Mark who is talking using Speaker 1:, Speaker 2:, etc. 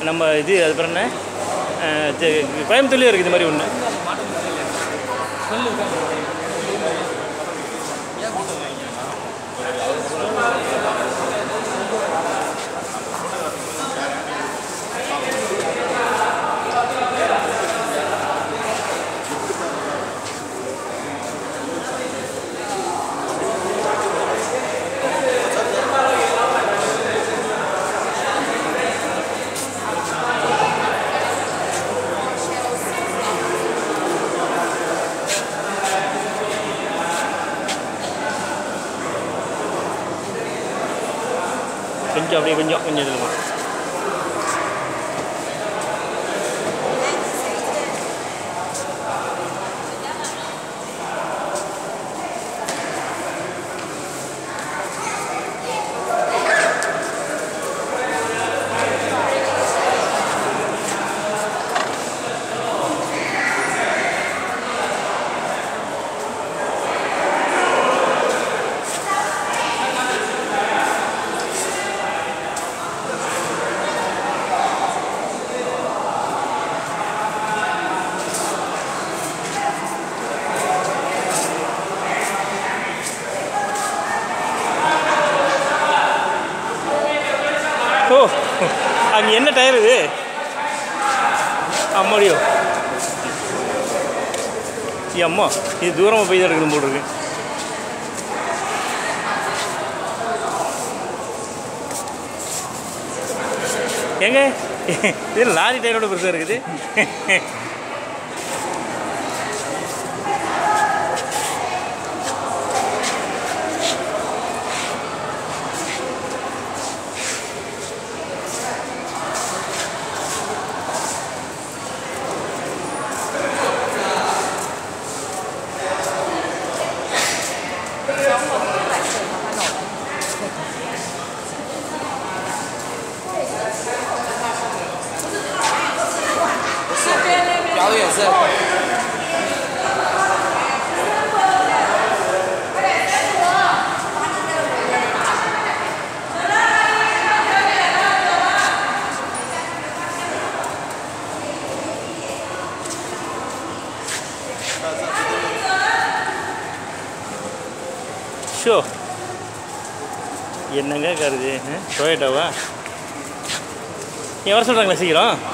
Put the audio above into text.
Speaker 1: நம்ம இது அது பேர் என்ன அஹ், இது- கோயம்புத்தூர்லேயே இருக்குது இது மாதிரி ஒன்று கொஞ்சம் அப்படியே கொஞ்சம் கொஞ்சம் இதுமா ஓ அங்கே என்ன டயர் இது அம்மாடியோ ஏ அம்மா இது தூரமாக போய் தான் எடுக்கணும் போல் இருக்கு ஏங்க இது லாரி டயரோட பெருசாக இருக்குது
Speaker 2: 表演是。
Speaker 1: ஷோ என்னங்க கருது டொயேட்டோவா ஏன் வர சொல்கிறாங்களா சீக்கிரம்